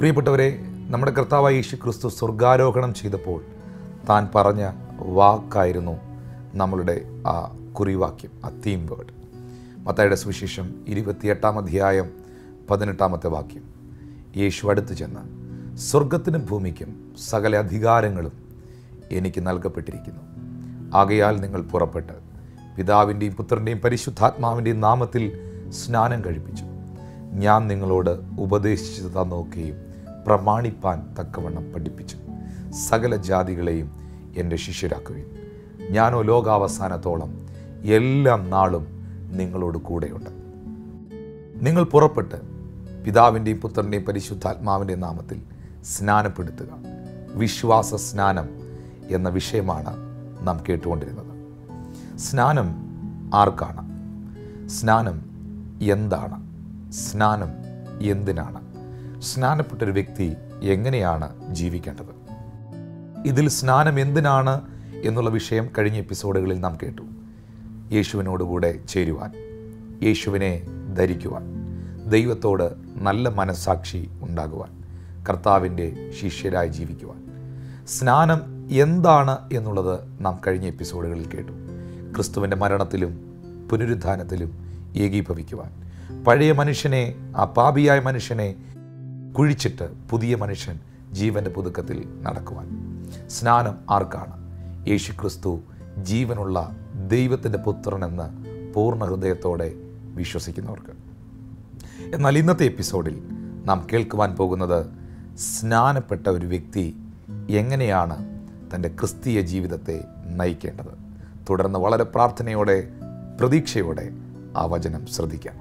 പ്രിയപ്പെട്ടവരെ നമ്മുടെ കർത്താവായ യേശു ക്രിസ്തു സ്വർഗാരോഹണം ചെയ്തപ്പോൾ താൻ പറഞ്ഞ വാക്കായിരുന്നു നമ്മളുടെ ആ കുറിവാക്യം ആ തീം വേർഡ് മത്തായുടെ സുവിശേഷം ഇരുപത്തിയെട്ടാം അധ്യായം പതിനെട്ടാമത്തെ വാക്യം യേശു അടുത്തു ചെന്ന് സ്വർഗത്തിനും ഭൂമിക്കും സകല അധികാരങ്ങളും എനിക്ക് നൽകപ്പെട്ടിരിക്കുന്നു ആകയാൽ നിങ്ങൾ പുറപ്പെട്ട് പിതാവിൻ്റെയും പുത്രൻ്റെയും പരിശുദ്ധാത്മാവിൻ്റെയും നാമത്തിൽ സ്നാനം കഴിപ്പിച്ചു ഞാൻ നിങ്ങളോട് ഉപദേശിച്ചു തന്നൊക്കെയും പ്രമാണിപ്പാൻ തക്കവണ്ണം പഠിപ്പിച്ചു സകല ജാതികളെയും എൻ്റെ ശിഷ്യരാക്കുകയും ഞാനോ ലോകാവസാനത്തോളം എല്ലാം നാളും നിങ്ങളോട് കൂടെയുണ്ട് നിങ്ങൾ പുറപ്പെട്ട് പിതാവിൻ്റെയും പുത്രൻ്റെയും പരിശുദ്ധാത്മാവിൻ്റെയും നാമത്തിൽ സ്നാനപ്പെടുത്തുക വിശ്വാസ സ്നാനം എന്ന വിഷയമാണ് നാം കേട്ടുകൊണ്ടിരുന്നത് സ്നാനം ആർക്കാണ് സ്നാനം എന്താണ് സ്നാനം എന്തിനാണ് സ്നാനപ്പെട്ടൊരു വ്യക്തി എങ്ങനെയാണ് ജീവിക്കേണ്ടത് ഇതിൽ സ്നാനം എന്തിനാണ് എന്നുള്ള വിഷയം കഴിഞ്ഞ എപ്പിസോഡുകളിൽ നാം കേട്ടു യേശുവിനോടുകൂടെ ചേരുവാൻ യേശുവിനെ ധരിക്കുവാൻ ദൈവത്തോട് നല്ല മനസ്സാക്ഷി ഉണ്ടാകുവാൻ കർത്താവിൻ്റെ ശിഷ്യരായി ജീവിക്കുവാൻ സ്നാനം എന്താണ് എന്നുള്ളത് നാം കഴിഞ്ഞ എപ്പിസോഡുകളിൽ കേട്ടു ക്രിസ്തുവിൻ്റെ മരണത്തിലും പുനരുദ്ധാനത്തിലും ഏകീഭവിക്കുവാൻ പഴയ മനുഷ്യനെ ആ പാപിയായ മനുഷ്യനെ കുഴിച്ചിട്ട് പുതിയ മനുഷ്യൻ ജീവൻ്റെ പുതുക്കത്തിൽ നടക്കുവാൻ സ്നാനം ആർക്കാണ് യേശു ക്രിസ്തു ജീവനുള്ള ദൈവത്തിൻ്റെ പുത്രനെന്ന് പൂർണ്ണ ഹൃദയത്തോടെ വിശ്വസിക്കുന്നവർക്ക് എന്നാൽ ഇന്നത്തെ എപ്പിസോഡിൽ നാം കേൾക്കുവാൻ പോകുന്നത് സ്നാനപ്പെട്ട ഒരു വ്യക്തി എങ്ങനെയാണ് തൻ്റെ ക്രിസ്തീയ ജീവിതത്തെ നയിക്കേണ്ടത് തുടർന്ന് വളരെ പ്രാർത്ഥനയോടെ പ്രതീക്ഷയോടെ ആ വചനം ശ്രദ്ധിക്കാം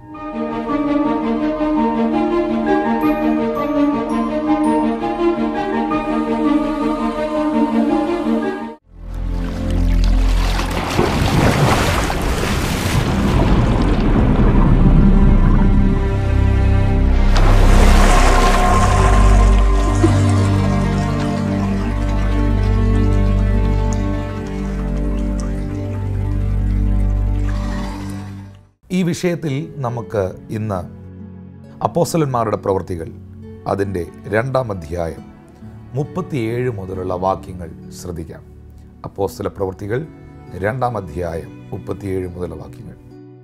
ഈ വിഷയത്തിൽ നമുക്ക് ഇന്ന് അപ്പോസലന്മാരുടെ പ്രവൃത്തികൾ അതിൻ്റെ രണ്ടാം അധ്യായം മുപ്പത്തിയേഴ് മുതലുള്ള വാക്യങ്ങൾ ശ്രദ്ധിക്കാം അപ്പോസ്തല പ്രവൃത്തികൾ രണ്ടാം അധ്യായം മുപ്പത്തിയേഴ് മുതലുള്ള വാക്യങ്ങൾ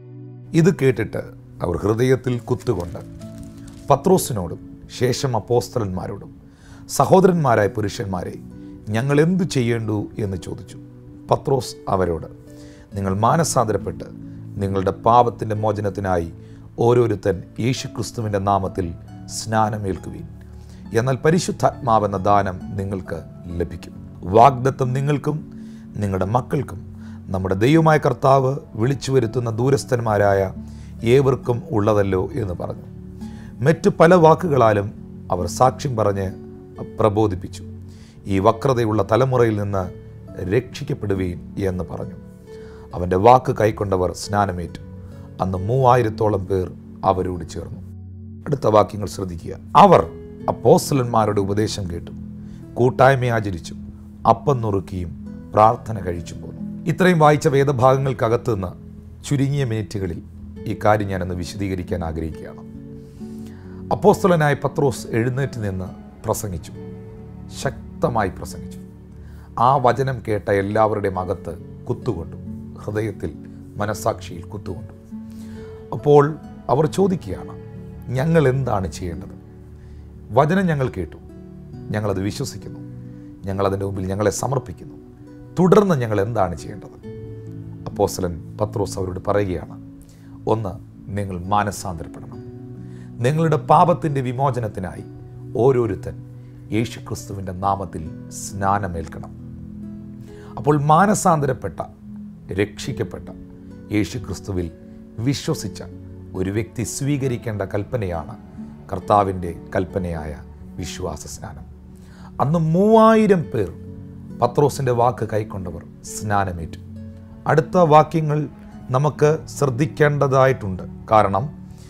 ഇത് കേട്ടിട്ട് അവർ ഹൃദയത്തിൽ കുത്തുകൊണ്ട് പത്രോസിനോടും ശേഷം അപ്പോസ്തലന്മാരോടും സഹോദരന്മാരായ പുരുഷന്മാരെ ഞങ്ങൾ എന്തു ചെയ്യേണ്ടു എന്ന് ചോദിച്ചു പത്രോസ് അവരോട് നിങ്ങൾ മാനസാന്തരപ്പെട്ട് നിങ്ങളുടെ പാപത്തിൻ്റെ മോചനത്തിനായി ഓരോരുത്തൻ യേശുക്രിസ്തുവിൻ്റെ നാമത്തിൽ സ്നാനമേൽക്കുവീൻ എന്നാൽ പരിശുദ്ധാത്മാവെന്ന ദാനം നിങ്ങൾക്ക് ലഭിക്കും വാഗ്ദത്തം നിങ്ങൾക്കും നിങ്ങളുടെ മക്കൾക്കും നമ്മുടെ ദൈവമായ കർത്താവ് വിളിച്ചു വരുത്തുന്ന ദൂരസ്ഥന്മാരായ ഏവർക്കും ഉള്ളതല്ലോ എന്ന് പറഞ്ഞു മറ്റു പല വാക്കുകളാലും അവർ സാക്ഷ്യം പറഞ്ഞ് പ്രബോധിപ്പിച്ചു ഈ വക്രതയുള്ള തലമുറയിൽ നിന്ന് രക്ഷിക്കപ്പെടുവീൻ എന്ന് പറഞ്ഞു അവൻ്റെ വാക്ക് കൈക്കൊണ്ടവർ സ്നാനമേറ്റു അന്ന് മൂവായിരത്തോളം പേർ അവരോട് ചേർന്നു അടുത്ത വാക്യങ്ങൾ ശ്രദ്ധിക്കുക അവർ അപ്പോസ്തലന്മാരുടെ ഉപദേശം കേട്ടു കൂട്ടായ്മ ആചരിച്ചു അപ്പം നുറുക്കിയും പ്രാർത്ഥന കഴിച്ചു പോന്നു ഇത്രയും വായിച്ച വേദഭാഗങ്ങൾക്കകത്ത് നിന്ന് ചുരുങ്ങിയ മിനിറ്റുകളിൽ ഈ കാര്യം ഞാനൊന്ന് വിശദീകരിക്കാൻ ആഗ്രഹിക്കുകയാണ് അപ്പോസ്തലനായ പത്രോസ് എഴുന്നേറ്റ് നിന്ന് പ്രസംഗിച്ചു ശക്തമായി പ്രസംഗിച്ചു ആ വചനം കേട്ട എല്ലാവരുടെയും അകത്ത് കുത്തുകൊണ്ടു ഹൃദയത്തിൽ മനസാക്ഷിയിൽ കുത്തുകൊണ്ടു അപ്പോൾ അവർ ചോദിക്കുകയാണ് ഞങ്ങൾ എന്താണ് ചെയ്യേണ്ടത് വചനം ഞങ്ങൾ കേട്ടു ഞങ്ങളത് വിശ്വസിക്കുന്നു ഞങ്ങളതിൻ്റെ മുമ്പിൽ ഞങ്ങളെ സമർപ്പിക്കുന്നു തുടർന്ന് ഞങ്ങൾ എന്താണ് ചെയ്യേണ്ടത് അപ്പോസ്തലൻ പത്രോസ് അവരോട് പറയുകയാണ് ഒന്ന് നിങ്ങൾ മാനസാന്തരപ്പെടണം നിങ്ങളുടെ പാപത്തിൻ്റെ വിമോചനത്തിനായി ഓരോരുത്തൻ യേശുക്രിസ്തുവിൻ്റെ നാമത്തിൽ സ്നാനമേൽക്കണം അപ്പോൾ മാനസാന്തരപ്പെട്ട രക്ഷിക്കപ്പെട്ട യേശുക്രിസ്തുവിൽ വിശ്വസിച്ച ഒരു വ്യക്തി സ്വീകരിക്കേണ്ട കൽപ്പനയാണ് കർത്താവിൻ്റെ കൽപ്പനയായ വിശ്വാസ സ്നാനം അന്ന് മൂവായിരം പേർ പത്രോസിൻ്റെ വാക്ക് കൈക്കൊണ്ടവർ സ്നാനമേറ്റു അടുത്ത വാക്യങ്ങൾ നമുക്ക് ശ്രദ്ധിക്കേണ്ടതായിട്ടുണ്ട് കാരണം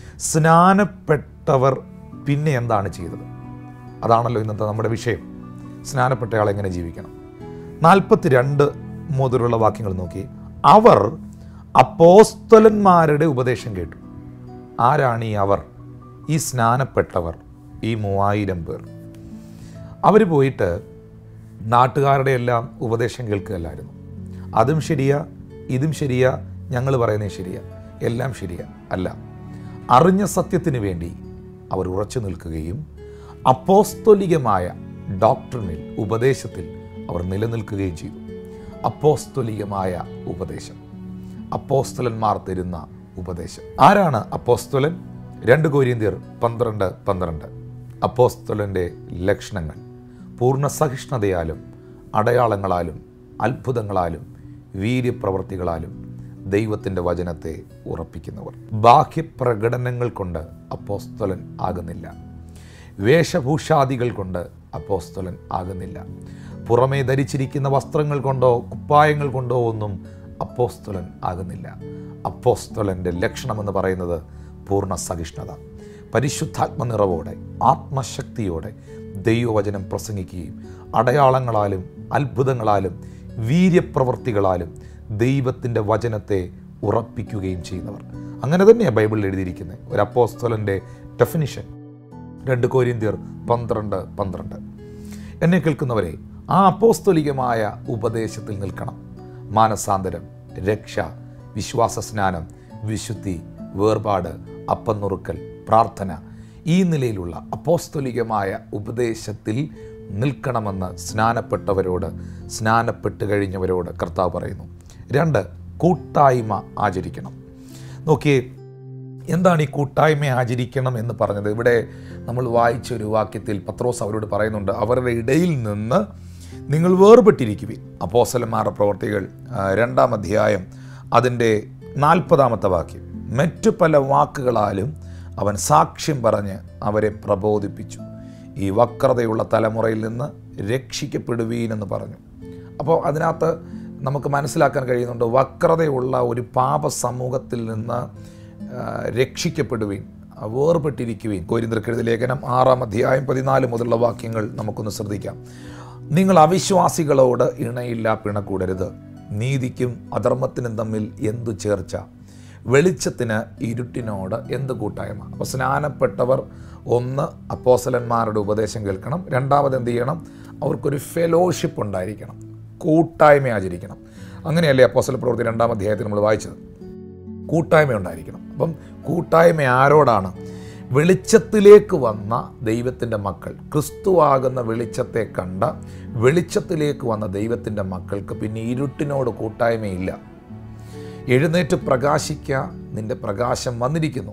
സ്നാനപ്പെട്ടവർ പിന്നെ എന്താണ് ചെയ്തത് അതാണല്ലോ ഇന്നത്തെ നമ്മുടെ വിഷയം സ്നാനപ്പെട്ടയാൾ എങ്ങനെ ജീവിക്കണം നാൽപ്പത്തിരണ്ട് മുതലുള്ള വാക്യങ്ങൾ നോക്കി അവർ അപ്പോസ്തലന്മാരുടെ ഉപദേശം കേട്ടു ആരാണ് ഈ അവർ ഈ സ്നാനപ്പെട്ടവർ ഈ മൂവായിരം പേർ അവർ പോയിട്ട് നാട്ടുകാരുടെ എല്ലാം ഉപദേശം കേൾക്കുകയല്ലായിരുന്നു അതും ശരിയാ ഇതും ശരിയാ ഞങ്ങൾ പറയുന്നത് ശരിയാ എല്ലാം ശരിയാ അല്ല അറിഞ്ഞ സത്യത്തിന് വേണ്ടി അവർ ഉറച്ചു നിൽക്കുകയും അപ്പോസ്തോലികമായ ഡോക്ടറിനിൽ ഉപദേശത്തിൽ അവർ നിലനിൽക്കുകയും ചെയ്തു അപ്പോസ്തോലികമായ ഉപദേശം അപ്പോസ്തലന്മാർ തരുന്ന ഉപദേശം ആരാണ് അപ്പോസ്തലൻ രണ്ട് കോരിന്തിയർ പന്ത്രണ്ട് പന്ത്രണ്ട് അപ്പോസ്തലൻ്റെ ലക്ഷണങ്ങൾ പൂർണ്ണ സഹിഷ്ണുതയാലും അടയാളങ്ങളാലും അത്ഭുതങ്ങളാലും വീര്യപ്രവർത്തികളാലും ദൈവത്തിൻ്റെ വചനത്തെ ഉറപ്പിക്കുന്നവർ ബാഹ്യപ്രകടനങ്ങൾ കൊണ്ട് അപ്പോസ്തലൻ ആകുന്നില്ല വേഷഭൂഷാദികൾ കൊണ്ട് അപ്പോസ്തലൻ ആകുന്നില്ല പുറമേ ധരിച്ചിരിക്കുന്ന വസ്ത്രങ്ങൾ കൊണ്ടോ കുപ്പായങ്ങൾ കൊണ്ടോ ഒന്നും അപ്പോസ്തലൻ ആകുന്നില്ല അപ്പോസ്തലൻ്റെ ലക്ഷണമെന്ന് പറയുന്നത് പൂർണ്ണ സഹിഷ്ണുത പരിശുദ്ധാത്മ നിറവോടെ ആത്മശക്തിയോടെ ദൈവവചനം പ്രസംഗിക്കുകയും അടയാളങ്ങളാലും അത്ഭുതങ്ങളാലും വീര്യപ്രവർത്തികളാലും ദൈവത്തിൻ്റെ വചനത്തെ ഉറപ്പിക്കുകയും ചെയ്യുന്നവർ അങ്ങനെ തന്നെയാണ് ബൈബിളിൽ എഴുതിയിരിക്കുന്നത് ഒരു അപ്പോസ്തലൻ്റെ ഡെഫിനിഷൻ രണ്ട് കോരിന്ത്യർ പന്ത്രണ്ട് പന്ത്രണ്ട് എന്നെ കേൾക്കുന്നവരെ ആ അപ്പോസ്തോലികമായ ഉപദേശത്തിൽ നിൽക്കണം മാനസാന്തരം രക്ഷ വിശ്വാസ സ്നാനം വിശുദ്ധി വേർപാട് അപ്പനുറുക്കൽ പ്രാർത്ഥന ഈ നിലയിലുള്ള അപ്പോസ്തോലികമായ ഉപദേശത്തിൽ നിൽക്കണമെന്ന് സ്നാനപ്പെട്ടവരോട് സ്നാനപ്പെട്ട് കഴിഞ്ഞവരോട് കർത്താവ് പറയുന്നു രണ്ട് കൂട്ടായ്മ ആചരിക്കണം നോക്കിയേ എന്താണ് ഈ കൂട്ടായ്മ ആചരിക്കണം എന്ന് പറഞ്ഞത് ഇവിടെ നമ്മൾ വായിച്ച ഒരു വാക്യത്തിൽ പത്രോസ് അവരോട് പറയുന്നുണ്ട് അവരുടെ ഇടയിൽ നിന്ന് നിങ്ങൾ വേർപെട്ടിരിക്കുവിൻ അപ്പോസലന്മാരുടെ പ്രവർത്തികൾ ആ, രണ്ടാം അധ്യായം അതിൻ്റെ നാൽപ്പതാമത്തെ വാക്യം മറ്റു പല വാക്കുകളാലും അവൻ സാക്ഷ്യം പറഞ്ഞ് അവരെ പ്രബോധിപ്പിച്ചു ഈ വക്രതയുള്ള തലമുറയിൽ നിന്ന് രക്ഷിക്കപ്പെടുവീൻ എന്ന് പറഞ്ഞു അപ്പോൾ അതിനകത്ത് നമുക്ക് മനസ്സിലാക്കാൻ കഴിയുന്നുണ്ട് വക്രതയുള്ള ഒരു പാപ സമൂഹത്തിൽ നിന്ന് ആ, രക്ഷിക്കപ്പെടുവീൻ ആ, വേർപെട്ടിരിക്കുവീൻ കോരിന്തർക്കെഴുതി ലേഖനം ആറാം അധ്യായം പതിനാല് മുതലുള്ള വാക്യങ്ങൾ നമുക്കൊന്ന് ശ്രദ്ധിക്കാം നിങ്ങൾ അവിശ്വാസികളോട് ഇണയില്ല പിണക്കൂടരുത് നീതിക്കും അധർമ്മത്തിനും തമ്മിൽ എന്തു ചേർച്ച വെളിച്ചത്തിന് ഇരുട്ടിനോട് എന്ത് കൂട്ടായ്മ അപ്പോൾ സ്നാനപ്പെട്ടവർ ഒന്ന് അപ്പോസലന്മാരുടെ ഉപദേശം കേൾക്കണം രണ്ടാമത് എന്ത് ചെയ്യണം അവർക്കൊരു ഫെലോഷിപ്പ് ഉണ്ടായിരിക്കണം കൂട്ടായ്മ ആചരിക്കണം അങ്ങനെയല്ലേ അപ്പോസല പ്രവൃത്തി രണ്ടാം അധ്യായത്തിൽ നമ്മൾ വായിച്ചത് കൂട്ടായ്മ ഉണ്ടായിരിക്കണം അപ്പം കൂട്ടായ്മ ആരോടാണ് വെളിച്ചത്തിലേക്ക് വന്ന ദൈവത്തിൻ്റെ മക്കൾ ക്രിസ്തുവാകുന്ന വെളിച്ചത്തെ കണ്ട വെളിച്ചത്തിലേക്ക് വന്ന ദൈവത്തിൻ്റെ മക്കൾക്ക് പിന്നെ ഇരുട്ടിനോട് കൂട്ടായ്മയില്ല എഴുന്നേറ്റ് പ്രകാശിക്ക നിന്റെ പ്രകാശം വന്നിരിക്കുന്നു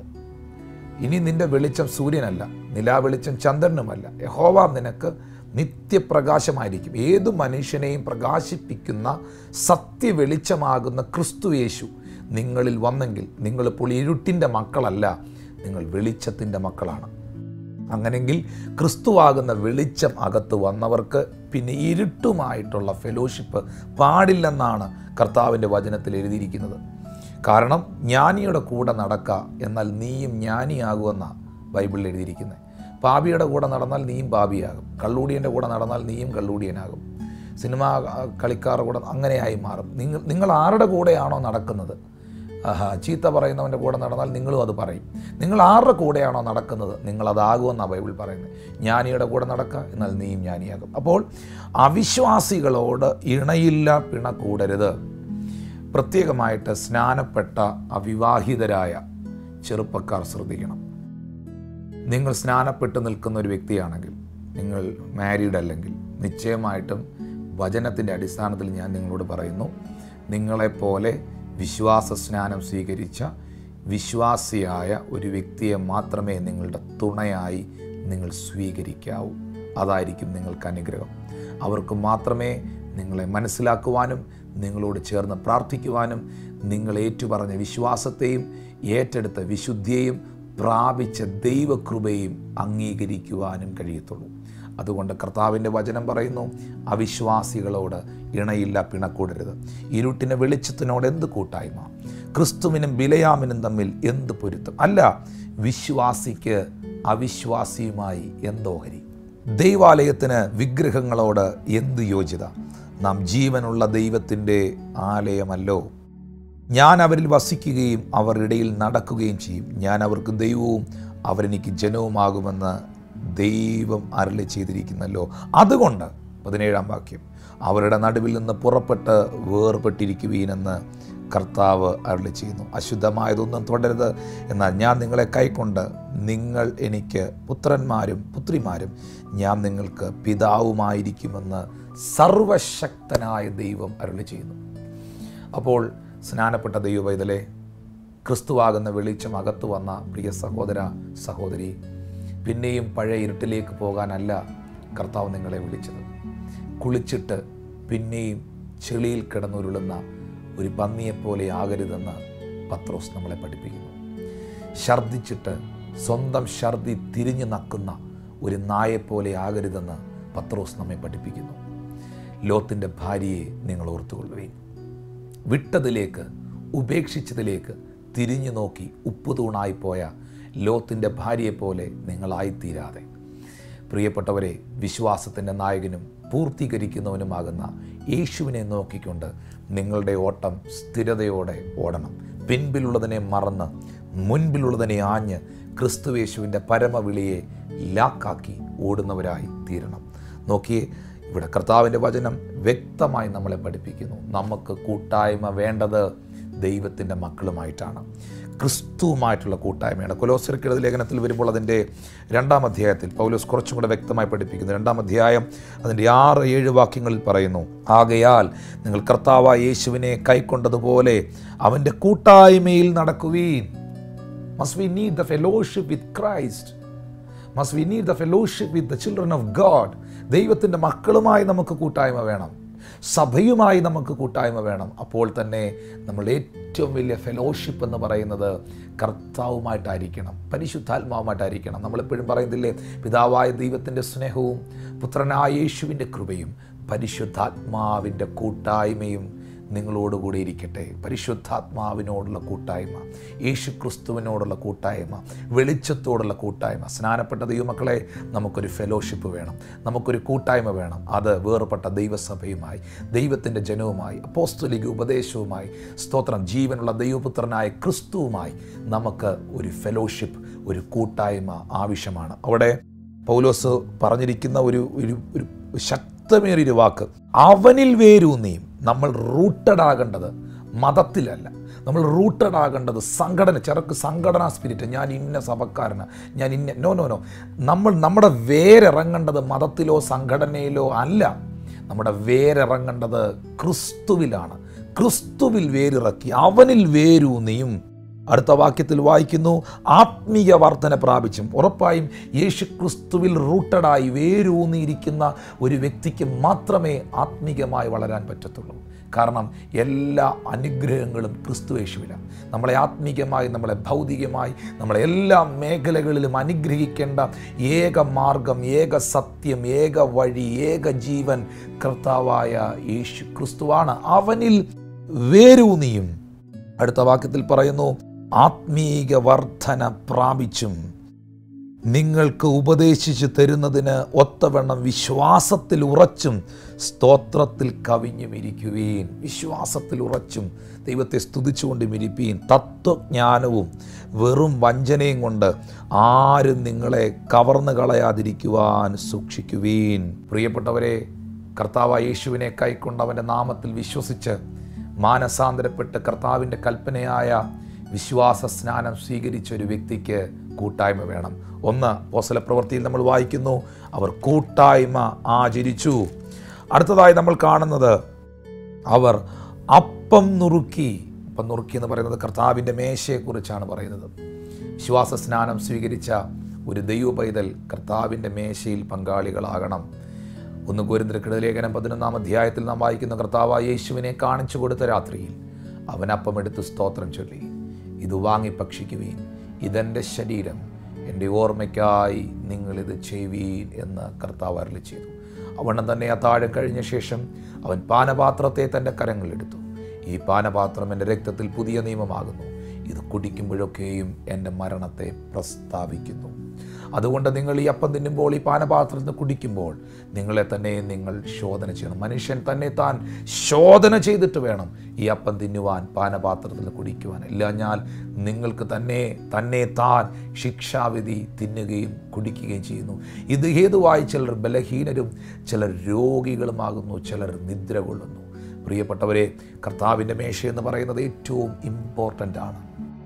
ഇനി നിന്റെ വെളിച്ചം സൂര്യനല്ല നിലാവെളിച്ചം ചന്ദ്രനുമല്ല യഹോവ നിനക്ക് നിത്യപ്രകാശമായിരിക്കും ഏതു മനുഷ്യനെയും പ്രകാശിപ്പിക്കുന്ന സത്യവെളിച്ചമാകുന്ന ക്രിസ്തു യേശു നിങ്ങളിൽ വന്നെങ്കിൽ നിങ്ങളിപ്പോൾ ഇരുട്ടിൻ്റെ മക്കളല്ല നിങ്ങൾ വെളിച്ചത്തിൻ്റെ മക്കളാണ് അങ്ങനെങ്കിൽ ക്രിസ്തുവാകുന്ന വെളിച്ചം അകത്ത് വന്നവർക്ക് പിന്നെ ഇരുട്ടുമായിട്ടുള്ള ഫെലോഷിപ്പ് പാടില്ലെന്നാണ് കർത്താവിൻ്റെ വചനത്തിൽ എഴുതിയിരിക്കുന്നത് കാരണം ജ്ഞാനിയുടെ കൂടെ നടക്ക എന്നാൽ നീയും ജ്ഞാനിയാകുമെന്നാണ് ബൈബിളിൽ എഴുതിയിരിക്കുന്നത് പാപിയുടെ കൂടെ നടന്നാൽ നീയും പാപിയാകും കള്ളൂടിയൻ്റെ കൂടെ നടന്നാൽ നീയും കള്ളൂടിയനാകും സിനിമ കളിക്കാരുടെ കൂടെ അങ്ങനെയായി മാറും നിങ്ങൾ നിങ്ങൾ ആരുടെ കൂടെയാണോ നടക്കുന്നത് ആഹാ, ചീത്ത പറയുന്നവൻ്റെ കൂടെ നടന്നാൽ നിങ്ങളും അത് പറയും നിങ്ങൾ ആരുടെ കൂടെയാണോ നടക്കുന്നത് നിങ്ങൾ അതാകുമെന്നാണ് ബൈബിൾ പറയുന്നത് ജ്ഞാനിയുടെ കൂടെ നടക്കുക എന്നാൽ നീയും ജ്ഞാനിയാകും അപ്പോൾ അവിശ്വാസികളോട് ഇണയില്ല പിണ കൂടരുത് പ്രത്യേകമായിട്ട് സ്നാനപ്പെട്ട അവിവാഹിതരായ ചെറുപ്പക്കാർ ശ്രദ്ധിക്കണം നിങ്ങൾ സ്നാനപ്പെട്ട് നിൽക്കുന്ന ഒരു വ്യക്തിയാണെങ്കിൽ നിങ്ങൾ മാരീഡ് അല്ലെങ്കിൽ നിശ്ചയമായിട്ടും വചനത്തിൻ്റെ അടിസ്ഥാനത്തിൽ ഞാൻ നിങ്ങളോട് പറയുന്നു നിങ്ങളെപ്പോലെ വിശ്വാസ സ്നാനം സ്വീകരിച്ച വിശ്വാസിയായ ഒരു വ്യക്തിയെ മാത്രമേ നിങ്ങളുടെ തുണയായി നിങ്ങൾ സ്വീകരിക്കാവൂ അതായിരിക്കും നിങ്ങൾക്ക് അനുഗ്രഹം അവർക്ക് മാത്രമേ നിങ്ങളെ മനസ്സിലാക്കുവാനും നിങ്ങളോട് ചേർന്ന് പ്രാർത്ഥിക്കുവാനും നിങ്ങൾ ഏറ്റുപറഞ്ഞ വിശ്വാസത്തെയും ഏറ്റെടുത്ത വിശുദ്ധിയെയും പ്രാപിച്ച ദൈവകൃപയും അംഗീകരിക്കുവാനും കഴിയത്തുള്ളൂ അതുകൊണ്ട് കർത്താവിൻ്റെ വചനം പറയുന്നു അവിശ്വാസികളോട് ഇണയില്ല പിണക്കൂടരുത് ഇരുട്ടിന് വെളിച്ചത്തിനോട് എന്ത് കൂട്ടായ്മ ക്രിസ്തുവിനും ബിലയാമിനും തമ്മിൽ എന്ത് പൊരുത്തം അല്ല വിശ്വാസിക്ക് അവിശ്വാസിയുമായി എന്തോഹരി ദൈവാലയത്തിന് വിഗ്രഹങ്ങളോട് എന്ത് യോഗ്യത നാം ജീവനുള്ള ദൈവത്തിൻ്റെ ആലയമല്ലോ ഞാൻ അവരിൽ വസിക്കുകയും അവർ ഇടയിൽ നടക്കുകയും ചെയ്യും ഞാൻ അവർക്ക് ദൈവവും അവരെനിക്ക് ജനവുമാകുമെന്ന് ദൈവം അരളി ചെയ്തിരിക്കുന്നല്ലോ അതുകൊണ്ട് പതിനേഴാം വാക്യം അവരുടെ നടുവിൽ നിന്ന് പുറപ്പെട്ട് വേർപെട്ടിരിക്കുവീനെന്ന് കർത്താവ് അരളി ചെയ്യുന്നു അശുദ്ധമായതൊന്നും തുടരുത് എന്നാൽ ഞാൻ നിങ്ങളെ കൈക്കൊണ്ട് നിങ്ങൾ എനിക്ക് പുത്രന്മാരും പുത്രിമാരും ഞാൻ നിങ്ങൾക്ക് പിതാവുമായിരിക്കുമെന്ന് സർവശക്തനായ ദൈവം അരളി ചെയ്യുന്നു അപ്പോൾ സ്നാനപ്പെട്ട ദൈവവൈതലെ ക്രിസ്തുവാകുന്ന വെളിച്ചം അകത്തു വന്ന പ്രിയ സഹോദര സഹോദരി പിന്നെയും പഴയ ഇരുട്ടിലേക്ക് പോകാനല്ല കർത്താവ് നിങ്ങളെ വിളിച്ചത് കുളിച്ചിട്ട് പിന്നെയും ചെളിയിൽ കിടന്നുരുളുന്ന ഒരു പന്നിയെപ്പോലെ ആകരുതെന്ന് പത്രോസ് നമ്മളെ പഠിപ്പിക്കുന്നു ഛർദ്ദിച്ചിട്ട് സ്വന്തം ഛർദി തിരിഞ്ഞു നക്കുന്ന ഒരു നായെപ്പോലെ ആകരുതെന്ന് പത്രോസ് നമ്മെ പഠിപ്പിക്കുന്നു ലോത്തിൻ്റെ ഭാര്യയെ നിങ്ങൾ ഓർത്തുകൊള്ളുകയും വിട്ടതിലേക്ക് ഉപേക്ഷിച്ചതിലേക്ക് തിരിഞ്ഞു നോക്കി ഉപ്പുതൂണായി പോയ ലോത്തിൻ്റെ ഭാര്യയെപ്പോലെ നിങ്ങളായിത്തീരാതെ പ്രിയപ്പെട്ടവരെ വിശ്വാസത്തിൻ്റെ നായകനും പൂർത്തീകരിക്കുന്നവനുമാകുന്ന യേശുവിനെ നോക്കിക്കൊണ്ട് നിങ്ങളുടെ ഓട്ടം സ്ഥിരതയോടെ ഓടണം പിൻപിലുള്ളതിനെ മറന്ന് മുൻപിലുള്ളതിനെ ആഞ്ഞ് ക്രിസ്തുവേശുവിൻ്റെ പരമവിളിയെ ലാക്കാക്കി ഓടുന്നവരായി തീരണം നോക്കിയേ ഇവിടെ കർത്താവിൻ്റെ വചനം വ്യക്തമായി നമ്മളെ പഠിപ്പിക്കുന്നു നമുക്ക് കൂട്ടായ്മ വേണ്ടത് ദൈവത്തിൻ്റെ മക്കളുമായിട്ടാണ് ക്രിസ്തുവുമായിട്ടുള്ള കൂട്ടായ്മയാണ് കൊലോസർക്കെഴുത ലേഖനത്തിൽ വരുമ്പോൾ അതിൻ്റെ രണ്ടാം അധ്യായത്തിൽ പൗലോസ് കുറച്ചും കൂടെ വ്യക്തമായി പഠിപ്പിക്കുന്നു രണ്ടാം അധ്യായം അതിൻ്റെ ആറ് ഏഴ് വാക്യങ്ങളിൽ പറയുന്നു ആകയാൽ നിങ്ങൾ കർത്താവായ യേശുവിനെ കൈക്കൊണ്ടതുപോലെ അവൻ്റെ കൂട്ടായ്മയിൽ നടക്കുവീൻ must we need the fellowship with Christ must we need the fellowship with the children of God ദൈവത്തിൻ്റെ മക്കളുമായി നമുക്ക് കൂട്ടായ്മ വേണം സഭയുമായി നമുക്ക് കൂട്ടായ്മ വേണം അപ്പോൾ തന്നെ നമ്മൾ ഏറ്റവും വലിയ ഫെലോഷിപ്പ് എന്ന് പറയുന്നത് കർത്താവുമായിട്ടായിരിക്കണം പരിശുദ്ധാത്മാവുമായിട്ടായിരിക്കണം നമ്മളെപ്പോഴും പറയുന്നില്ലേ പിതാവായ ദൈവത്തിൻ്റെ സ്നേഹവും പുത്രനായ യേശുവിൻ്റെ കൃപയും പരിശുദ്ധാത്മാവിൻ്റെ കൂട്ടായ്മയും നിങ്ങളോടുകൂടി ഇരിക്കട്ടെ പരിശുദ്ധാത്മാവിനോടുള്ള കൂട്ടായ്മ യേശു ക്രിസ്തുവിനോടുള്ള കൂട്ടായ്മ വെളിച്ചത്തോടുള്ള കൂട്ടായ്മ സ്നാനപ്പെട്ട ദൈവമക്കളെ നമുക്കൊരു ഫെലോഷിപ്പ് വേണം നമുക്കൊരു കൂട്ടായ്മ വേണം അത് വേർപെട്ട ദൈവസഭയുമായി ദൈവത്തിൻ്റെ ജനവുമായി അപ്പോസ്തലിക ഉപദേശവുമായി സ്തോത്രം ജീവനുള്ള ദൈവപുത്രനായ ക്രിസ്തുവുമായി നമുക്ക് ഒരു ഫെലോഷിപ്പ് ഒരു കൂട്ടായ്മ ആവശ്യമാണ് അവിടെ പൗലോസ് പറഞ്ഞിരിക്കുന്ന ഒരു ഒരു ഒരു ശക്തമേറിയൊരു വാക്ക് അവനിൽ വേരൂന്നിയും നമ്മൾ റൂട്ടഡ് ആകേണ്ടത് മതത്തിലല്ല നമ്മൾ റൂട്ടഡ് ആകേണ്ടത് സംഘടന ചെറുക്ക് സംഘടനാ സ്പിരിറ്റ് ഞാൻ ഇന്ന സഭക്കാരന് ഞാൻ ഇന്ന നോ നോ നോ നമ്മൾ നമ്മുടെ വേരിറങ്ങേണ്ടത് മതത്തിലോ സംഘടനയിലോ അല്ല നമ്മുടെ വേരിറങ്ങേണ്ടത് ക്രിസ്തുവിലാണ് ക്രിസ്തുവിൽ വേരിറക്കി അവനിൽ വേരൂന്നിയും അടുത്ത വാക്യത്തിൽ വായിക്കുന്നു ആത്മീയ വർധന പ്രാപിച്ചും ഉറപ്പായും യേശു ക്രിസ്തുവിൽ റൂട്ടഡായി വേരൂന്നിയിരിക്കുന്ന ഒരു വ്യക്തിക്ക് മാത്രമേ ആത്മീയമായി വളരാൻ പറ്റത്തുള്ളൂ കാരണം എല്ലാ അനുഗ്രഹങ്ങളും ക്രിസ്തു യേശുവിലാണ് നമ്മളെ ആത്മീയമായി നമ്മളെ ഭൗതികമായി നമ്മളെ എല്ലാ മേഖലകളിലും അനുഗ്രഹിക്കേണ്ട ഏക മാർഗം ഏക സത്യം ഏക വഴി ഏക ജീവൻ കർത്താവായ യേശു ക്രിസ്തുവാണ് അവനിൽ വേരൂന്നിയും അടുത്ത വാക്യത്തിൽ പറയുന്നു ആത്മീക വർധന പ്രാപിച്ചും നിങ്ങൾക്ക് ഉപദേശിച്ചു തരുന്നതിന് ഒത്തവണ്ണം വിശ്വാസത്തിൽ ഉറച്ചും സ്തോത്രത്തിൽ കവിഞ്ഞും ഇരിക്കുവീൻ വിശ്വാസത്തിൽ ഉറച്ചും ദൈവത്തെ സ്തുതിച്ചുകൊണ്ടും ഇരിപ്പീൻ തത്വജ്ഞാനവും വെറും വഞ്ചനയും കൊണ്ട് ആരും നിങ്ങളെ കവർന്നു കളയാതിരിക്കുവാൻ സൂക്ഷിക്കുവീൻ പ്രിയപ്പെട്ടവരെ കർത്താവ് യേശുവിനെ കൈക്കൊണ്ട് അവൻ്റെ നാമത്തിൽ വിശ്വസിച്ച് മാനസാന്തരപ്പെട്ട് കർത്താവിൻ്റെ കൽപ്പനയായ വിശ്വാസ സ്നാനം സ്വീകരിച്ച ഒരു വ്യക്തിക്ക് കൂട്ടായ്മ വേണം ഒന്ന് പോസല പ്രവൃത്തിയിൽ നമ്മൾ വായിക്കുന്നു അവർ കൂട്ടായ്മ ആചരിച്ചു അടുത്തതായി നമ്മൾ കാണുന്നത് അവർ അപ്പം നുറുക്കി അപ്പം നുറുക്കി എന്ന് പറയുന്നത് കർത്താവിൻ്റെ മേശയെക്കുറിച്ചാണ് പറയുന്നത് വിശ്വാസ സ്നാനം സ്വീകരിച്ച ഒരു ദൈവ പൈതൽ കർത്താവിൻ്റെ മേശയിൽ പങ്കാളികളാകണം ഒന്ന് ഗോരിന്ദ്രക്കിട ലേഖനം പതിനൊന്നാം അധ്യായത്തിൽ നാം വായിക്കുന്ന കർത്താവായ യേശുവിനെ കാണിച്ചു കൊടുത്ത രാത്രിയിൽ അവൻ അപ്പമെടുത്ത് സ്തോത്രം ചൊല്ലി ഇത് വാങ്ങി ഭക്ഷിക്കുവീൻ ഇതെൻ്റെ ശരീരം എൻ്റെ ഓർമ്മയ്ക്കായി നിങ്ങളിത് ചെയ്യുവീൻ എന്ന് കർത്താവ് അരളി ചെയ്തു അവണ്ണം തന്നെ അത്താഴം കഴിഞ്ഞ ശേഷം അവൻ പാനപാത്രത്തെ തൻ്റെ കരങ്ങളിലെടുത്തു ഈ പാനപാത്രം എൻ്റെ രക്തത്തിൽ പുതിയ നിയമമാകുന്നു ഇത് കുടിക്കുമ്പോഴൊക്കെയും എൻ്റെ മരണത്തെ പ്രസ്താവിക്കുന്നു അതുകൊണ്ട് നിങ്ങൾ ഈ അപ്പം തിന്നുമ്പോൾ ഈ പാനപാത്രത്തിൽ നിന്ന് കുടിക്കുമ്പോൾ നിങ്ങളെ തന്നെ നിങ്ങൾ ശോധന ചെയ്യണം മനുഷ്യൻ തന്നെ താൻ ശോധന ചെയ്തിട്ട് വേണം ഈ അപ്പം തിന്നുവാൻ പാനപാത്രത്തിൽ നിന്ന് കുടിക്കുവാൻ ഇല്ലാഞ്ഞാൽ നിങ്ങൾക്ക് തന്നെ തന്നെ താൻ ശിക്ഷാവിധി തിന്നുകയും കുടിക്കുകയും ചെയ്യുന്നു ഇത് ഹേതുവായി ചിലർ ബലഹീനരും ചിലർ രോഗികളുമാകുന്നു ചിലർ നിദ്ര കൊള്ളുന്നു പ്രിയപ്പെട്ടവരെ കർത്താവിൻ്റെ മേശ എന്ന് പറയുന്നത് ഏറ്റവും ഇമ്പോർട്ടൻ്റ് ആണ്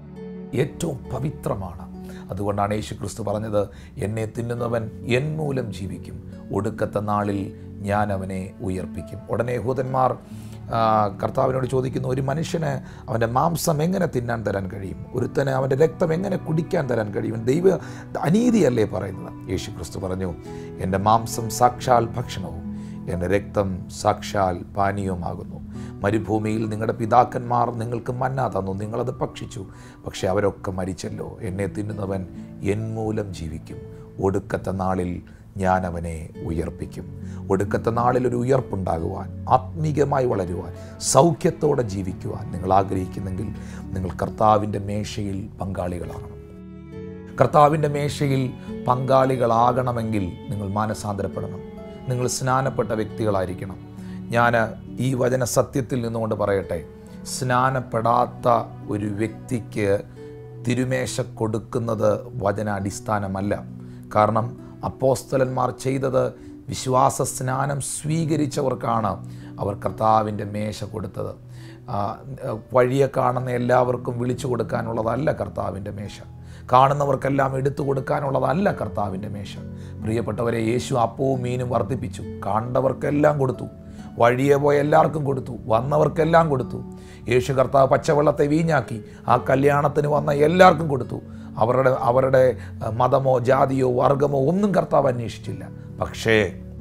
ഏറ്റവും പവിത്രമാണ് അതുകൊണ്ടാണ് യേശു ക്രിസ്തു പറഞ്ഞത് എന്നെ തിന്നുന്നവൻ എൻ മൂലം ജീവിക്കും ഒടുക്കത്തെ നാളിൽ ഞാൻ അവനെ ഉയർപ്പിക്കും ഉടനെ യഹൂദന്മാർ ആ, കർത്താവിനോട് ചോദിക്കുന്നു ഒരു മനുഷ്യന് അവൻ്റെ മാംസം എങ്ങനെ തിന്നാൻ തരാൻ കഴിയും ഒരുത്തന് അവൻ്റെ രക്തം എങ്ങനെ കുടിക്കാൻ തരാൻ കഴിയും ദൈവ അനീതിയല്ലേ പറയുന്നത് യേശു ക്രിസ്തു പറഞ്ഞു എൻ്റെ മാംസം സാക്ഷാൽ ഭക്ഷണവും എൻ്റെ രക്തം സാക്ഷാൽ പാനീയവുമാകുന്നു മരുഭൂമിയിൽ നിങ്ങളുടെ പിതാക്കന്മാർ നിങ്ങൾക്ക് മന്ന തന്നു നിങ്ങളത് ഭക്ഷിച്ചു പക്ഷെ അവരൊക്കെ മരിച്ചല്ലോ എന്നെ തിന്നുന്നവൻ എൻ മൂലം ജീവിക്കും ഒടുക്കത്തെ നാളിൽ ഞാൻ അവനെ ഉയർപ്പിക്കും ഒടുക്കത്തെ നാളിൽ ഒരു ഉയർപ്പുണ്ടാകുവാൻ ആത്മീകമായി വളരുവാൻ സൗഖ്യത്തോടെ ജീവിക്കുവാൻ നിങ്ങൾ ആഗ്രഹിക്കുന്നെങ്കിൽ നിങ്ങൾ കർത്താവിൻ്റെ മേശയിൽ പങ്കാളികളാകണം കർത്താവിൻ്റെ മേശയിൽ പങ്കാളികളാകണമെങ്കിൽ നിങ്ങൾ മാനസാന്തരപ്പെടണം നിങ്ങൾ സ്നാനപ്പെട്ട വ്യക്തികളായിരിക്കണം ഞാൻ ഈ വചന സത്യത്തിൽ നിന്നുകൊണ്ട് പറയട്ടെ സ്നാനപ്പെടാത്ത ഒരു വ്യക്തിക്ക് തിരുമേശ കൊടുക്കുന്നത് വചനാടിസ്ഥാനമല്ല കാരണം അപ്പോസ്തലന്മാർ ചെയ്തത് വിശ്വാസ സ്നാനം സ്വീകരിച്ചവർക്കാണ് അവർ കർത്താവിൻ്റെ മേശ കൊടുത്തത് ആ, വഴിയെ കാണുന്ന എല്ലാവർക്കും വിളിച്ചു കൊടുക്കാനുള്ളതല്ല കർത്താവിൻ്റെ മേശ കാണുന്നവർക്കെല്ലാം എടുത്തു കൊടുക്കാനുള്ളതല്ല കർത്താവിൻ്റെ മേശ പ്രിയപ്പെട്ടവരെ യേശു അപ്പവും മീനും വർദ്ധിപ്പിച്ചു കണ്ടവർക്കെല്ലാം കൊടുത്തു വഴിയെ പോയ എല്ലാവർക്കും കൊടുത്തു വന്നവർക്കെല്ലാം കൊടുത്തു യേശു കർത്താവ് പച്ചവെള്ളത്തെ വീഞ്ഞാക്കി ആ കല്യാണത്തിന് വന്ന എല്ലാവർക്കും കൊടുത്തു അവരുടെ അവരുടെ അഹ്, മതമോ ജാതിയോ വർഗമോ ഒന്നും കർത്താവ് അന്വേഷിച്ചില്ല പക്ഷേ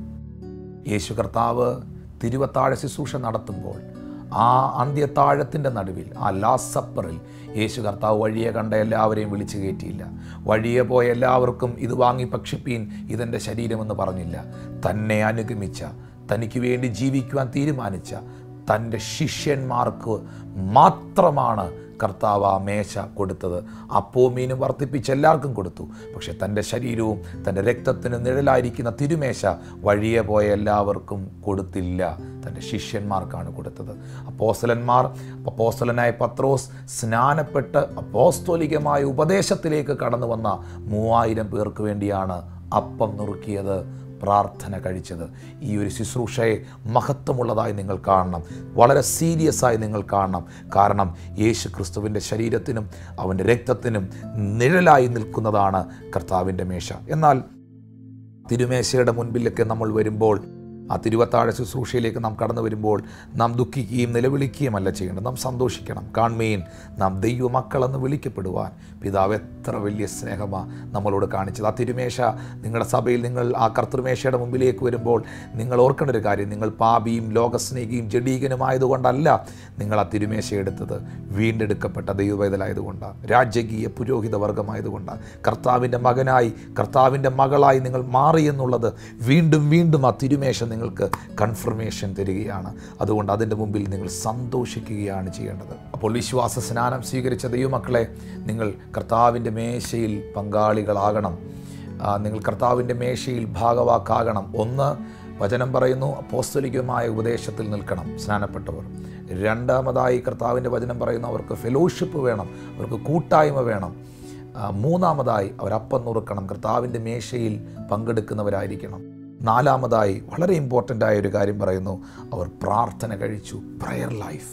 യേശു കർത്താവ് തിരുവത്താഴ ശുശ്രൂഷ നടത്തുമ്പോൾ ആ അന്ത്യത്താഴത്തിൻ്റെ നടുവിൽ ആ ലാസ്റ്റ് സപ്പറിൽ യേശു കർത്താവ് വഴിയെ കണ്ട എല്ലാവരെയും വിളിച്ചു കയറ്റിയില്ല വഴിയെ പോയ എല്ലാവർക്കും ഇത് വാങ്ങി ഭക്ഷിപ്പീൻ ഇതെൻ്റെ ശരീരമെന്ന് പറഞ്ഞില്ല തന്നെ അനുഗമിച്ച തനിക്ക് വേണ്ടി ജീവിക്കുവാൻ തീരുമാനിച്ച തൻ്റെ ശിഷ്യന്മാർക്ക് മാത്രമാണ് കർത്താവ് ആ മേശ കൊടുത്തത് അപ്പവും മീനും വർദ്ധിപ്പിച്ച് എല്ലാവർക്കും കൊടുത്തു പക്ഷെ തൻ്റെ ശരീരവും തൻ്റെ രക്തത്തിന് നിഴലായിരിക്കുന്ന തിരുമേശ വഴിയെ പോയ എല്ലാവർക്കും കൊടുത്തില്ല തൻ്റെ ശിഷ്യന്മാർക്കാണ് കൊടുത്തത് അപ്പോസ്തലന്മാർ അപ്പോസ്തലനായ പത്രോസ് സ്നാനപ്പെട്ട് അപ്പോസ്തോലികമായ ഉപദേശത്തിലേക്ക് കടന്നു വന്ന മൂവായിരം പേർക്ക് വേണ്ടിയാണ് അപ്പം നുറുക്കിയത് പ്രാർത്ഥന കഴിച്ചത് ഈ ഒരു ശുശ്രൂഷയെ മഹത്വമുള്ളതായി നിങ്ങൾ കാണണം വളരെ സീരിയസ് ആയി നിങ്ങൾ കാണണം കാരണം യേശു ക്രിസ്തുവിൻ്റെ ശരീരത്തിനും അവൻ്റെ രക്തത്തിനും നിഴലായി നിൽക്കുന്നതാണ് കർത്താവിൻ്റെ മേശ എന്നാൽ തിരുമേശയുടെ മുൻപിലൊക്കെ നമ്മൾ വരുമ്പോൾ ആ തിരുവത്താഴ ശുശ്രൂഷയിലേക്ക് നാം കടന്നു വരുമ്പോൾ നാം ദുഃഖിക്കുകയും നിലവിളിക്കുകയുമല്ല ചെയ്യേണ്ടത് നാം സന്തോഷിക്കണം കാൺമീൻ നാം ദൈവമക്കളെന്ന് വിളിക്കപ്പെടുവാൻ പിതാവ് എത്ര വലിയ സ്നേഹമാണ് നമ്മളോട് കാണിച്ചത് ആ തിരുമേശ നിങ്ങളുടെ സഭയിൽ നിങ്ങൾ ആ കർത്തൃമേശയുടെ മുമ്പിലേക്ക് വരുമ്പോൾ നിങ്ങൾ ഓർക്കേണ്ട ഒരു കാര്യം നിങ്ങൾ പാപിയും ലോകസ്നേഹിയും ജഡീകനുമായതുകൊണ്ടല്ല നിങ്ങൾ ആ തിരുമേശ എടുത്തത് വീണ്ടെടുക്കപ്പെട്ട ദൈവവേദലായതുകൊണ്ടാണ് രാജകീയ പുരോഹിത വർഗമായതുകൊണ്ടാണ് കർത്താവിൻ്റെ മകനായി കർത്താവിൻ്റെ മകളായി നിങ്ങൾ മാറി എന്നുള്ളത് വീണ്ടും വീണ്ടും ആ തിരുമേശ നിങ്ങൾക്ക് കൺഫർമേഷൻ തരികയാണ് അതുകൊണ്ട് അതിൻ്റെ മുമ്പിൽ നിങ്ങൾ സന്തോഷിക്കുകയാണ് ചെയ്യേണ്ടത് അപ്പോൾ വിശ്വാസ സ്നാനം സ്വീകരിച്ച ദൈവമക്കളെ നിങ്ങൾ കർത്താവിൻ്റെ മേശയിൽ പങ്കാളികളാകണം ആ, നിങ്ങൾ കർത്താവിൻ്റെ മേശയിൽ ഭാഗവാക്കാകണം ഒന്ന് വചനം പറയുന്നു അപ്പോസ്തലികമായ ഉപദേശത്തിൽ നിൽക്കണം സ്നാനപ്പെട്ടവർ രണ്ടാമതായി കർത്താവിൻ്റെ വചനം പറയുന്നു അവർക്ക് ഫെലോഷിപ്പ് വേണം അവർക്ക് കൂട്ടായ്മ വേണം ആ, മൂന്നാമതായി അവർ അപ്പം നുറുക്കണം കർത്താവിൻ്റെ മേശയിൽ പങ്കെടുക്കുന്നവരായിരിക്കണം നാലാമതായി വളരെ ഇമ്പോർട്ടൻ്റ് ആയ ഒരു കാര്യം പറയുന്നു അവർ പ്രാർത്ഥന കഴിച്ചു പ്രയർ ലൈഫ്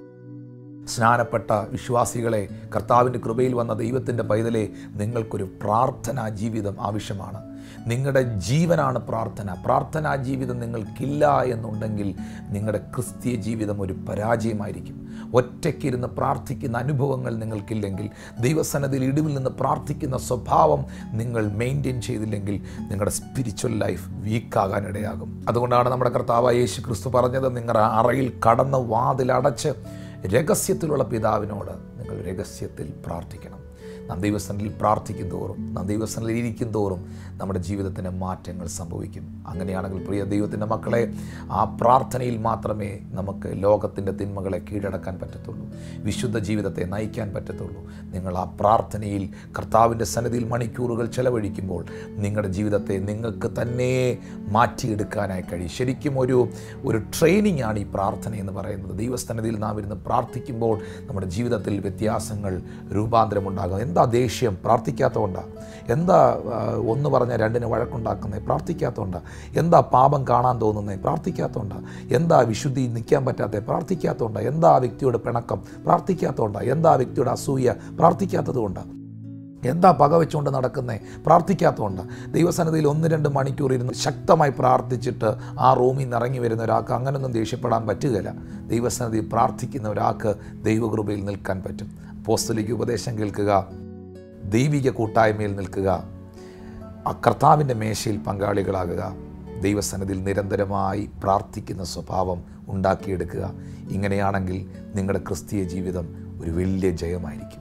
സ്നാനപ്പെട്ട വിശ്വാസികളെ കർത്താവിൻ്റെ കൃപയിൽ വന്ന ദൈവത്തിൻ്റെ പൈതലെ നിങ്ങൾക്കൊരു പ്രാർത്ഥനാ ജീവിതം ആവശ്യമാണ് നിങ്ങളുടെ ജീവനാണ് പ്രാർത്ഥന പ്രാർത്ഥനാ ജീവിതം നിങ്ങൾക്കില്ല എന്നുണ്ടെങ്കിൽ നിങ്ങളുടെ ക്രിസ്തീയ ജീവിതം ഒരു പരാജയമായിരിക്കും ഒറ്റയ്ക്കിരുന്ന് പ്രാർത്ഥിക്കുന്ന അനുഭവങ്ങൾ നിങ്ങൾക്കില്ലെങ്കിൽ ദൈവസന്നതിൽ ഇടിവിൽ നിന്ന് പ്രാർത്ഥിക്കുന്ന സ്വഭാവം നിങ്ങൾ മെയിൻറ്റെയിൻ ചെയ്തില്ലെങ്കിൽ നിങ്ങളുടെ സ്പിരിച്വൽ ലൈഫ് വീക്കാകാൻ ഇടയാകും അതുകൊണ്ടാണ് നമ്മുടെ കർത്താവ് യേശു ക്രിസ്തു പറഞ്ഞത് നിങ്ങളുടെ അറയിൽ കടന്ന് വാതിലടച്ച് രഹസ്യത്തിലുള്ള പിതാവിനോട് നിങ്ങൾ രഹസ്യത്തിൽ പ്രാർത്ഥിക്കണം നാം ദൈവസ്ഥനിൽ പ്രാർത്ഥിക്കും തോറും നാം ദൈവസ്ഥനിൽ ഇരിക്കും തോറും നമ്മുടെ ജീവിതത്തിന് മാറ്റങ്ങൾ സംഭവിക്കും അങ്ങനെയാണെങ്കിൽ പ്രിയ ദൈവത്തിൻ്റെ മക്കളെ ആ പ്രാർത്ഥനയിൽ മാത്രമേ നമുക്ക് ലോകത്തിൻ്റെ തിന്മകളെ കീഴടക്കാൻ പറ്റത്തുള്ളൂ വിശുദ്ധ ജീവിതത്തെ നയിക്കാൻ പറ്റത്തുള്ളൂ നിങ്ങൾ ആ പ്രാർത്ഥനയിൽ കർത്താവിൻ്റെ സന്നിധിയിൽ മണിക്കൂറുകൾ ചെലവഴിക്കുമ്പോൾ നിങ്ങളുടെ ജീവിതത്തെ നിങ്ങൾക്ക് തന്നെ മാറ്റിയെടുക്കാനായി കഴിയും ശരിക്കും ഒരു ഒരു ട്രെയിനിങ് ആണ് ഈ പ്രാർത്ഥന എന്ന് പറയുന്നത് ദൈവസന്നിധിയിൽ നാം ഇരുന്ന് പ്രാർത്ഥിക്കുമ്പോൾ നമ്മുടെ ജീവിതത്തിൽ വ്യത്യാസങ്ങൾ രൂപാന്തരമുണ്ടാകും എന്താ ദേഷ്യം പ്രാർത്ഥിക്കാത്തതുകൊണ്ടാണ് എന്താ ആ, ഒന്ന് പറഞ്ഞ രണ്ടിന് വഴക്കുണ്ടാക്കുന്നത് പ്രാർത്ഥിക്കാത്തതുകൊണ്ടാണ് എന്താ പാപം കാണാൻ തോന്നുന്നത് പ്രാർത്ഥിക്കാത്തതുകൊണ്ടാണ് എന്താ വിശുദ്ധി നിൽക്കാൻ പറ്റാത്തത് പ്രാർത്ഥിക്കാത്തതുകൊണ്ടാണ് എന്താ ആ വ്യക്തിയുടെ പിണക്കം പ്രാർത്ഥിക്കാത്തതുകൊണ്ടാണ് എന്താ ആ വ്യക്തിയുടെ അസൂയ പ്രാർത്ഥിക്കാത്തതുകൊണ്ടാണ് എന്താ പക വെച്ചുകൊണ്ട് നടക്കുന്നേ പ്രാർത്ഥിക്കാത്തതുകൊണ്ട് ദൈവസന്നിധിയിൽ ഒന്ന് രണ്ട് മണിക്കൂർ ഇരുന്ന് ശക്തമായി പ്രാർത്ഥിച്ചിട്ട് ആ റൂമിൽ നിന്ന് ഇറങ്ങി വരുന്ന ഒരാൾക്ക് അങ്ങനൊന്നും ദേഷ്യപ്പെടാൻ പറ്റുകയില്ല ദൈവസന്നിധിയിൽ പ്രാർത്ഥിക്കുന്ന ഒരാൾക്ക് ദൈവകൃപയിൽ നിൽക്കാൻ പറ്റും പോസ്റ്റലിക്ക് ഉപദേശം കേൾക്കുക ദൈവിക കൂട്ടായ്മയിൽ നിൽക്കുക ആ കർത്താവിൻ്റെ മേശയിൽ പങ്കാളികളാകുക ദൈവസന്നിധിയിൽ നിരന്തരമായി പ്രാർത്ഥിക്കുന്ന സ്വഭാവം ഉണ്ടാക്കിയെടുക്കുക ഇങ്ങനെയാണെങ്കിൽ നിങ്ങളുടെ ക്രിസ്തീയ ജീവിതം ഒരു വലിയ ജയമായിരിക്കും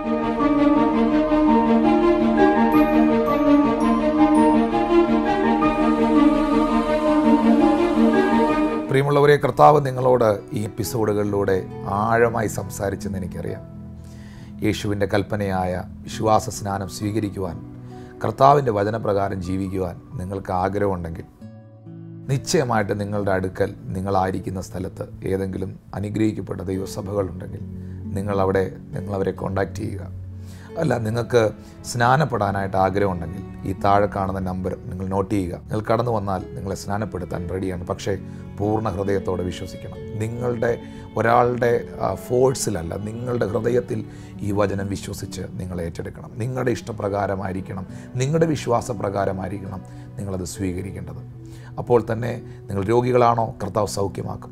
പ്രിയമുള്ളവരെ കർത്താവ് നിങ്ങളോട് ഈ എപ്പിസോഡുകളിലൂടെ ആഴമായി സംസാരിച്ചെന്ന് എനിക്കറിയാം യേശുവിൻ്റെ കൽപ്പനയായ വിശ്വാസ സ്നാനം സ്വീകരിക്കുവാൻ കർത്താവിൻ്റെ വചനപ്രകാരം ജീവിക്കുവാൻ നിങ്ങൾക്ക് ആഗ്രഹമുണ്ടെങ്കിൽ നിശ്ചയമായിട്ട് നിങ്ങളുടെ അടുക്കൽ നിങ്ങളായിരിക്കുന്ന സ്ഥലത്ത് ഏതെങ്കിലും അനുഗ്രഹിക്കപ്പെട്ട ദൈവസഭകളുണ്ടെങ്കിൽ നിങ്ങളവിടെ നിങ്ങളവരെ കോണ്ടാക്ട് ചെയ്യുക അല്ല നിങ്ങൾക്ക് സ്നാനപ്പെടാനായിട്ട് ആഗ്രഹമുണ്ടെങ്കിൽ ഈ താഴെ കാണുന്ന നമ്പർ നിങ്ങൾ നോട്ട് ചെയ്യുക നിങ്ങൾ കടന്നു വന്നാൽ നിങ്ങളെ സ്നാനപ്പെടുത്താൻ റെഡിയാണ് പക്ഷേ പൂർണ്ണ ഹൃദയത്തോടെ വിശ്വസിക്കണം നിങ്ങളുടെ ഒരാളുടെ ആ, ഫോഴ്സിലല്ല നിങ്ങളുടെ ഹൃദയത്തിൽ ഈ വചനം വിശ്വസിച്ച് നിങ്ങൾ ഏറ്റെടുക്കണം നിങ്ങളുടെ ഇഷ്ടപ്രകാരമായിരിക്കണം നിങ്ങളുടെ വിശ്വാസപ്രകാരമായിരിക്കണം നിങ്ങളത് സ്വീകരിക്കേണ്ടത് അപ്പോൾ തന്നെ നിങ്ങൾ രോഗികളാണോ കർത്താവ് സൗഖ്യമാക്കും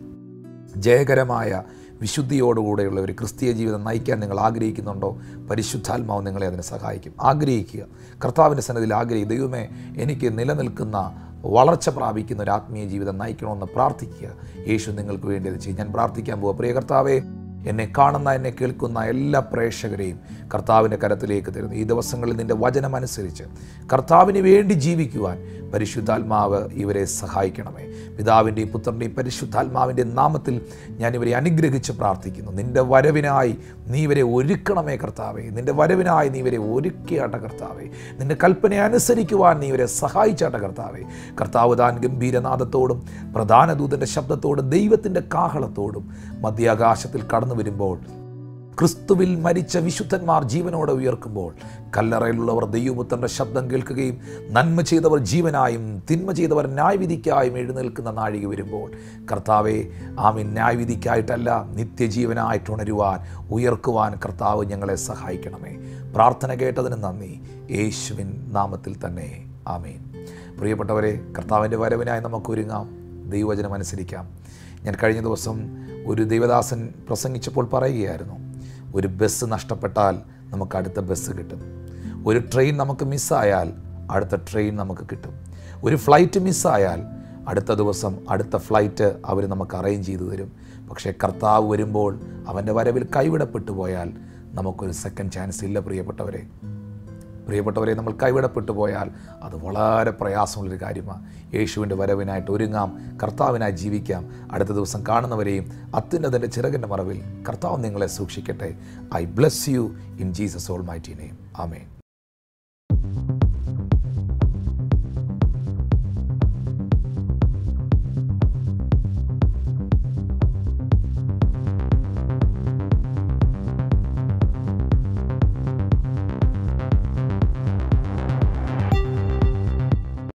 ജയകരമായ വിശുദ്ധിയോടുകൂടെയുള്ള ഒരു ക്രിസ്തീയ ജീവിതം നയിക്കാൻ നിങ്ങൾ ആഗ്രഹിക്കുന്നുണ്ടോ പരിശുദ്ധാത്മാവ് നിങ്ങളെ അതിന് സഹായിക്കും ആഗ്രഹിക്കുക കർത്താവിൻ്റെ സന്നിധിയിൽ ആഗ്രഹിക്കുക ദൈവമേ എനിക്ക് നിലനിൽക്കുന്ന വളർച്ച പ്രാപിക്കുന്ന ഒരു ആത്മീയ ജീവിതം നയിക്കണമെന്ന് പ്രാർത്ഥിക്കുക യേശു നിങ്ങൾക്ക് വേണ്ടി അത് ചെയ്യും ഞാൻ പ്രാർത്ഥിക്കാൻ പോവുക പ്രിയ കർത്താവേ എന്നെ കാണുന്ന എന്നെ കേൾക്കുന്ന എല്ലാ പ്രേക്ഷകരെയും കർത്താവിൻ്റെ കരത്തിലേക്ക് തരുന്നു ഈ ദിവസങ്ങളിൽ നിൻ്റെ വചനമനുസരിച്ച് കർത്താവിന് വേണ്ടി ജീവിക്കുവാൻ പരിശുദ്ധാത്മാവ് ഇവരെ സഹായിക്കണമേ പിതാവിൻ്റെയും പുത്രൻ്റെയും പരിശുദ്ധാത്മാവിൻ്റെ നാമത്തിൽ ഞാൻ ഇവരെ അനുഗ്രഹിച്ച് പ്രാർത്ഥിക്കുന്നു നിൻ്റെ വരവിനായി നീ ഇവരെ ഒരുക്കണമേ കർത്താവേ നിൻ്റെ വരവിനായി നീ ഇവരെ ഒരുക്കിയാട്ട കർത്താവേ നിൻ്റെ കൽപ്പന അനുസരിക്കുവാൻ നീ ഇവരെ സഹായിച്ചാട്ട കർത്താവേ കർത്താവ് താൻ ഗംഭീരനാദത്തോടും പ്രധാന ദൂതൻ്റെ ശബ്ദത്തോടും ദൈവത്തിൻ്റെ കാഹളത്തോടും മധ്യാകാശത്തിൽ കടന്നു വരുമ്പോൾ ക്രിസ്തുവിൽ മരിച്ച വിശുദ്ധന്മാർ ജീവനോടെ ഉയർക്കുമ്പോൾ കല്ലറയിലുള്ളവർ ദൈവപുത്രൻ്റെ ശബ്ദം കേൾക്കുകയും നന്മ ചെയ്തവർ ജീവനായും തിന്മ ചെയ്തവർ ന്യായവിധിക്കായും എഴുന്നേൽക്കുന്ന നാഴിക വരുമ്പോൾ കർത്താവെ ആമീൻ ന്യായവിധിക്കായിട്ടല്ല നിത്യജീവനായിട്ട് ഉണരുവാൻ ഉയർക്കുവാൻ കർത്താവ് ഞങ്ങളെ സഹായിക്കണമേ പ്രാർത്ഥന കേട്ടതിന് നന്ദി യേശുവിൻ നാമത്തിൽ തന്നെ ആമീൻ പ്രിയപ്പെട്ടവരെ കർത്താവിൻ്റെ വരവിനായി നമുക്ക് ഒരുങ്ങാം ദൈവവചനം അനുസരിക്കാം ഞാൻ കഴിഞ്ഞ ദിവസം ഒരു ദൈവദാസൻ പ്രസംഗിച്ചപ്പോൾ പറയുകയായിരുന്നു ഒരു ബസ് നഷ്ടപ്പെട്ടാൽ നമുക്ക് അടുത്ത ബസ് കിട്ടും ഒരു ട്രെയിൻ നമുക്ക് മിസ്സായാൽ അടുത്ത ട്രെയിൻ നമുക്ക് കിട്ടും ഒരു ഫ്ലൈറ്റ് മിസ്സായാൽ അടുത്ത ദിവസം അടുത്ത ഫ്ലൈറ്റ് അവർ നമുക്ക് അറേഞ്ച് ചെയ്തു തരും പക്ഷേ കർത്താവ് വരുമ്പോൾ അവൻ്റെ വരവിൽ കൈവിടപ്പെട്ടു പോയാൽ നമുക്കൊരു സെക്കൻഡ് ചാൻസ് ഇല്ല പ്രിയപ്പെട്ടവരെ പ്രിയപ്പെട്ടവരെ നമ്മൾ കൈവിടപ്പെട്ടു പോയാൽ അത് വളരെ പ്രയാസമുള്ളൊരു കാര്യമാണ് യേശുവിൻ്റെ വരവിനായിട്ട് ഒരുങ്ങാം കർത്താവിനായി ജീവിക്കാം അടുത്ത ദിവസം കാണുന്നവരെയും അത്യുന്നതിൻ്റെ ചിറകിൻ്റെ മറവിൽ കർത്താവ് നിങ്ങളെ സൂക്ഷിക്കട്ടെ I bless you in Jesus almighty name amen